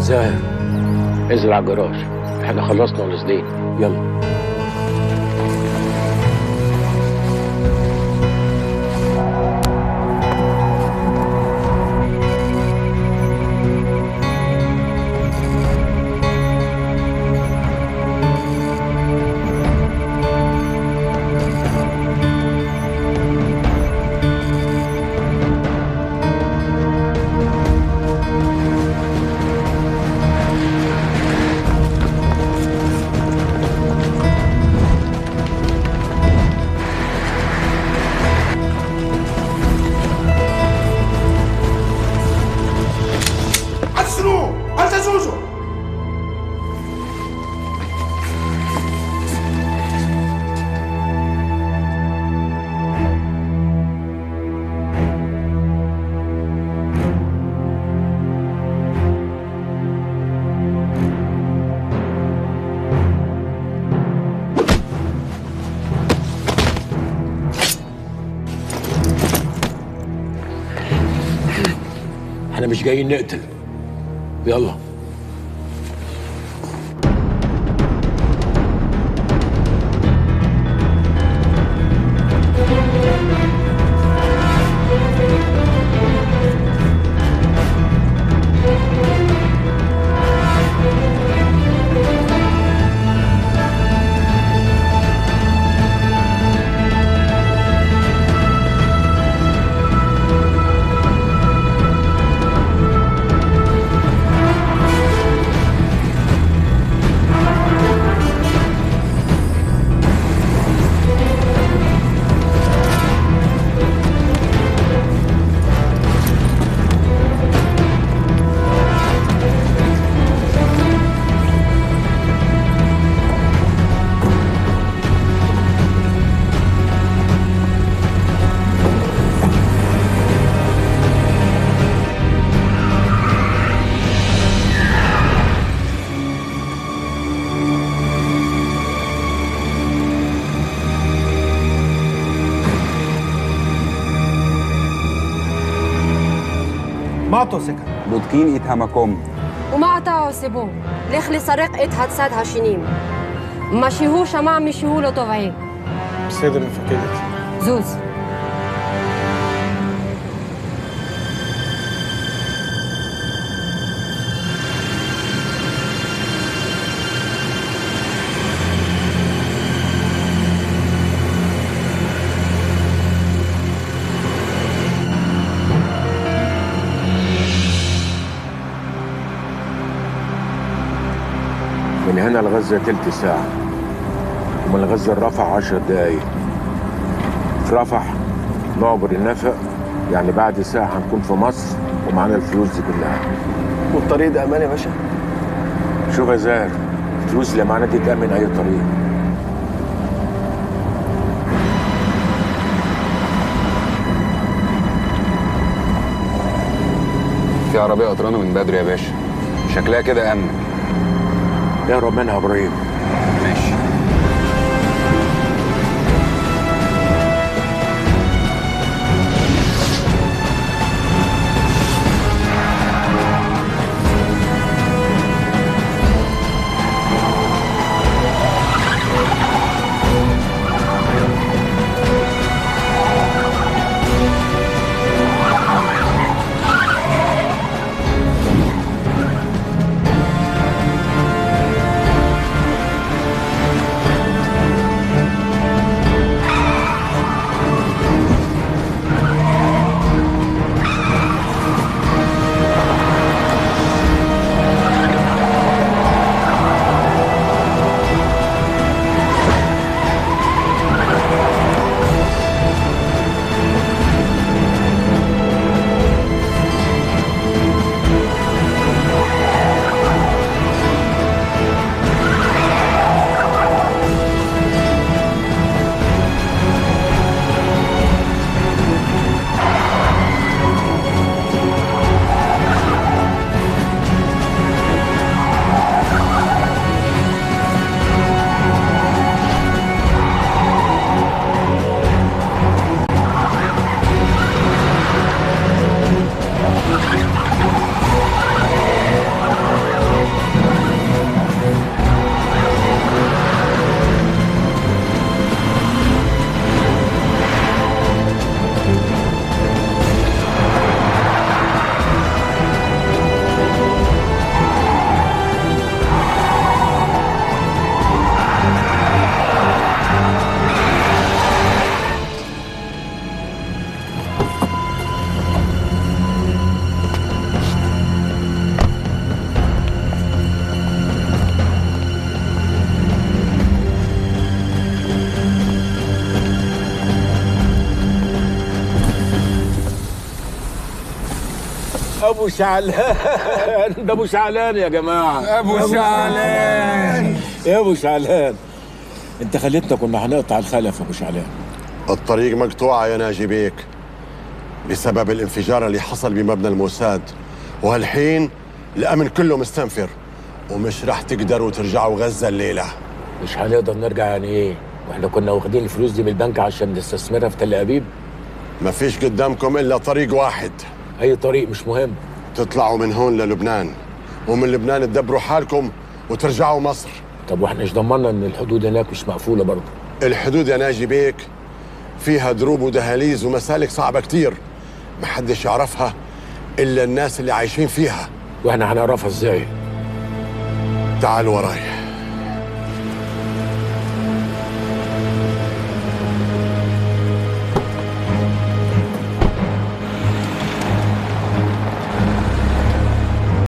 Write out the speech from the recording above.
زاهر انزل على الجراج احنا خلصنا ونازلين يلا عزلوا هل زوزو احنا مش جايين نقتل يلا معطو سكن בודקים את המקום. ומה אתה עושה בו? לך לסרק את הצד השני. מה שהוא שמע משהו לא טובעי. בסדר מפקדת זוז. من هنا لغزة تلت ساعة ومن غزة لرفح عشر دقايق في رفح نعبر النفق يعني بعد ساعة هنكون في مصر ومعانا الفلوس دي كلها والطريق ده امان يا باشا شوف يا زاهر الفلوس اللي معانا دي تأمن أي طريق في عربية قطرانة من بدري يا باشا شكلها كده أمن اهرب منها يا إبراهيم ماشي ابو شعلان ده ابو شعلان يا جماعه ابو شعلان يا ابو شعلان انت خليتنا كنا هنقطع الخلف يا ابو شعلان الطريق مقطوعة يا ناجي بيك بسبب الانفجار اللي حصل بمبنى الموساد وهالحين الأمن كله مستنفر ومش رح تقدروا ترجعوا غزة الليلة مش هنقدر نرجع يعني ايه واحنا كنا واخدين الفلوس دي من البنك عشان نستثمرها في تل ابيب ما فيش قدامكم إلا طريق واحد اي طريق مش مهم تطلعوا من هون للبنان ومن لبنان تدبروا حالكم وترجعوا مصر طب واحنا ايش ضمننا ان الحدود هناك مش مقفوله برضه الحدود يا ناجي بيك فيها دروب ودهاليز ومسالك صعبة كتير محدش يعرفها إلا الناس اللي عايشين فيها واحنا هنعرفها ازاي تعالوا وراي